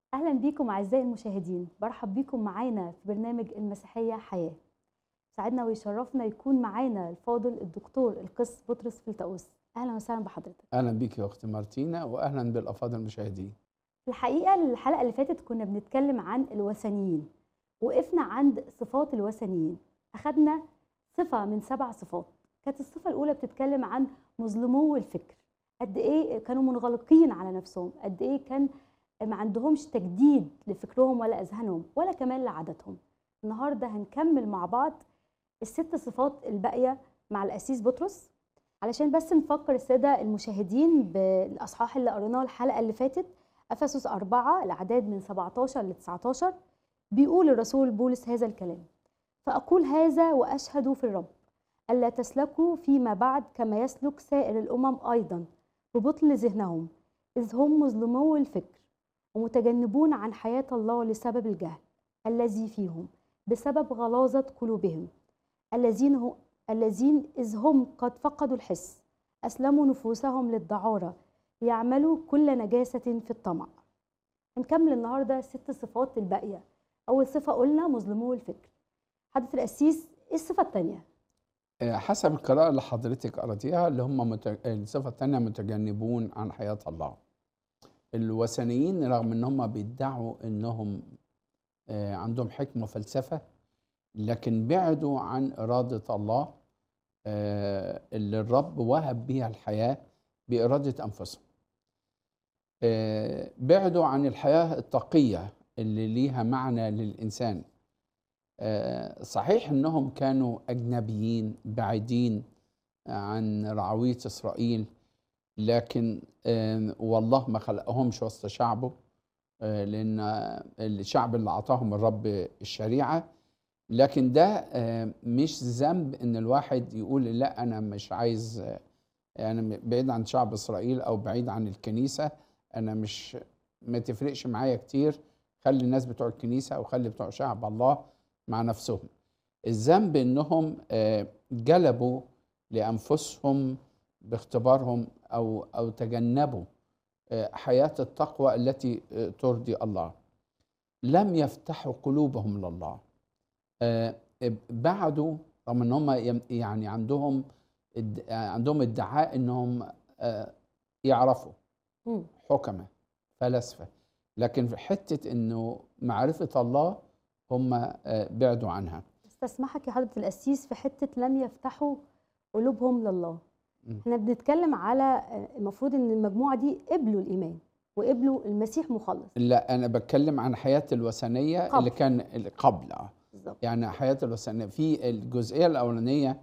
أهلا بيكم أعزائي المشاهدين برحب بيكم معانا في برنامج المسيحية حياة سعدنا ويشرفنا يكون معانا الفاضل الدكتور القس بطرس فلتاوس أهلا وسهلا بحضرتك اهلا بيك يا اختي مارتينا واهلا بالافاضل المشاهدين في الحقيقة الحلقة اللي فاتت كنا بنتكلم عن الوثنيين وقفنا عند صفات الوثنيين أخدنا صفة من سبع صفات كانت الصفة الأولى بتتكلم عن مظلمو الفكر قد إيه كانوا منغلقين على نفسهم قد إيه كان ما عندهمش تجديد لفكرهم ولا أذهانهم ولا كمان لعاداتهم النهاردة هنكمل مع بعض الست صفات الباقية مع الأسيس بطرس علشان بس نفكر السادة المشاهدين بالأصحاح اللي قريناه الحلقة اللي فاتت أفسس أربعة الأعداد من 17 ل 19 بيقول الرسول بولس هذا الكلام فأقول هذا وأشهد في الرب ألا تسلكوا فيما بعد كما يسلك سائر الأمم أيضا ببطل ذهنهم إذ هم مظلمو الفكر ومتجنبون عن حياة الله لسبب الجهل الذي فيهم بسبب غلاظة قلوبهم الذين هو الذين إذ هم قد فقدوا الحس أسلموا نفوسهم للدعارة ليعملوا كل نجاسة في الطمع هنكمل النهاردة ست صفات الباقية أول صفة قلنا مظلمو الفكر حضرة القسيس إيه الصفة التانية؟ آه، حسب القراءة اللي حضرتك قرأتيها اللي هم مت... الصفة الثانية متجنبون عن حياة الله الوثنيين رغم ان هم بيدعوا انهم آه، عندهم حكمة وفلسفة لكن بعدوا عن إرادة الله آه، اللي الرب وهب بيها الحياة بإرادة أنفسهم آه، بعدوا عن الحياة التقية اللي ليها معنى للإنسان آه، صحيح أنهم كانوا أجنبيين بعيدين عن رعوية إسرائيل لكن آه، والله ما خلقهمش وسط شعبه آه، لأن الشعب اللي أعطاهم الرب الشريعة لكن ده آه، مش ذنب ان الواحد يقول لا انا مش عايز آه، انا بعيد عن شعب اسرائيل او بعيد عن الكنيسه انا مش ما تفرقش معايا كتير خلي الناس بتوع الكنيسه او خلي بتوع شعب الله مع نفسهم الذنب انهم آه، جلبوا لانفسهم باختبارهم او او تجنبوا آه، حياه التقوى التي آه، ترضي الله لم يفتحوا قلوبهم لله آه، بعدوا رغم ان هم يم- يعني عندهم اد- عندهم ادعاء انهم آه، يعرفوا مم. حكمه فلاسفه لكن في حته انه معرفه الله هم آه، بعدوا عنها استسمحك يا حضرة القسيس في حتة لم يفتحوا قلوبهم لله مم. احنا بنتكلم على آه، المفروض ان المجموعة دي قبلوا الإيمان وقبلوا المسيح مخلص لا انا بتكلم عن حياه الوثنيه قبل. اللي كان اللي قبل آه. بالظبط يعني حياه الوثنيه في الجزئيه الاولانيه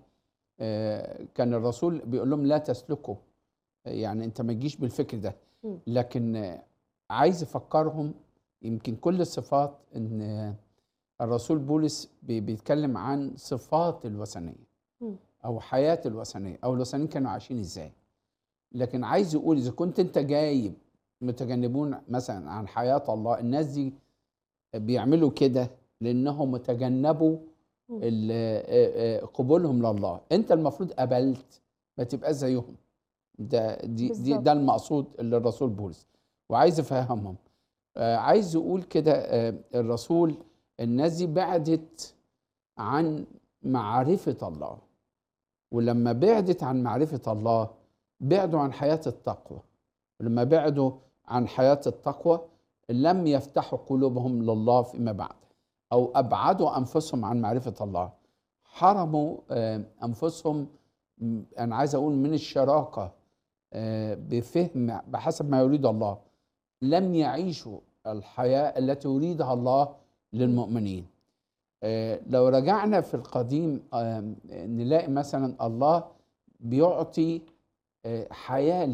آه، كان الرسول بيقول لهم لا تسلكوا يعني انت ما تجيش بالفكر ده مم. لكن آه، عايز افكرهم يمكن كل الصفات ان آه، الرسول بولس بي- بيتكلم عن صفات الوثنيه مم. او حياه الوثنيه او الوثنيين كانوا عايشين ازاي لكن عايز يقول اذا كنت انت جايب متجنبون مثلا عن حياه الله الناس دي بيعملوا كده لانهم تجنبوا مم. ال- آه، آه، قبولهم لله انت المفروض قبلت ما تبقى زيهم ده دي, دي بالظبط. ده المقصود اللي الرسول بولس وعايز افهمهم آه، عايز يقول كده آه، الرسول الناس دي بعدت عن معرفة الله ولما بعدت عن معرفة الله بعدوا عن حياة التقوى ولما بعدوا عن حياة التقوى لم يفتحوا قلوبهم لله فيما بعد أو أبعدوا أنفسهم عن معرفة الله حرموا آه، أنفسهم م- أنا عايز أقول من الشراكة آه، بفهم بحسب ما يريد الله لم يعيشوا الحياة التي يريدها الله للمؤمنين آه، لو رجعنا في القديم آه، نلاقي مثلا الله بيعطي آه، حياة